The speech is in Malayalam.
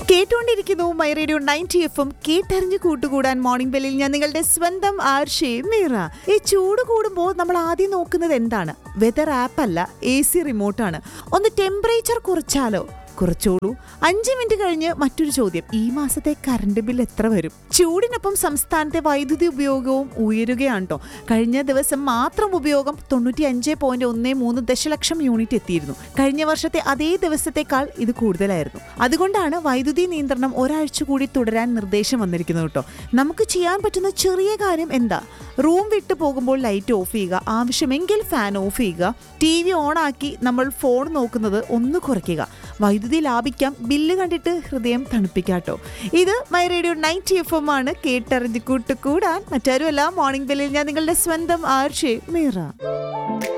കേട്ടുകൊണ്ടിരിക്കുന്നു മൈ റേഡിയോ നയൻറ്റി എഫും കേട്ടറിഞ്ഞ് കൂട്ടുകൂടാൻ മോർണിംഗ് ബെല്ലിൽ ഞാൻ നിങ്ങളുടെ സ്വന്തം ആർഷേ മീറ ഈ ചൂട് കൂടുമ്പോൾ നമ്മൾ ആദ്യം നോക്കുന്നത് എന്താണ് വെതർ ആപ്പ് അല്ല എ സി റിമോട്ടാണ് ഒന്ന് ടെമ്പറേച്ചർ കുറച്ചാലോ കുറച്ചോളൂ അഞ്ച് മിനിറ്റ് കഴിഞ്ഞ് മറ്റൊരു ചോദ്യം ഈ മാസത്തെ കറണ്ട് ബിൽ എത്ര വരും ചൂടിനൊപ്പം സംസ്ഥാനത്തെ വൈദ്യുതി ഉപയോഗവും ഉയരുകയാണ് കേട്ടോ കഴിഞ്ഞ ദിവസം മാത്രം ഉപയോഗം തൊണ്ണൂറ്റി അഞ്ച് പോയിന്റ് ഒന്ന് മൂന്ന് ദശലക്ഷം യൂണിറ്റ് എത്തിയിരുന്നു കഴിഞ്ഞ വർഷത്തെ അതേ ദിവസത്തേക്കാൾ ഇത് കൂടുതലായിരുന്നു അതുകൊണ്ടാണ് വൈദ്യുതി നിയന്ത്രണം ഒരാഴ്ച കൂടി തുടരാൻ നിർദ്ദേശം വന്നിരിക്കുന്നത് കേട്ടോ നമുക്ക് ചെയ്യാൻ പറ്റുന്ന ചെറിയ കാര്യം എന്താ റൂം വിട്ടു പോകുമ്പോൾ ലൈറ്റ് ഓഫ് ചെയ്യുക ആവശ്യമെങ്കിൽ ഫാൻ ഓഫ് ചെയ്യുക ടി വി ഓണാക്കി നമ്മൾ ഫോൺ നോക്കുന്നത് ഒന്ന് കുറയ്ക്കുക വൈദ്യുതി ലാഭിക്കാം ബില്ല് കണ്ടിട്ട് ഹൃദയം തണുപ്പിക്കാട്ടോ ഇത് my radio night F M ആണ് കേട്ടറിഞ്ഞ് കൂട്ടുകൂടാൻ മറ്റാരുമല്ല മോർണിംഗ് ബെല്ലിൽ ഞാൻ നിങ്ങളുടെ സ്വന്തം ആർഷേ മീറ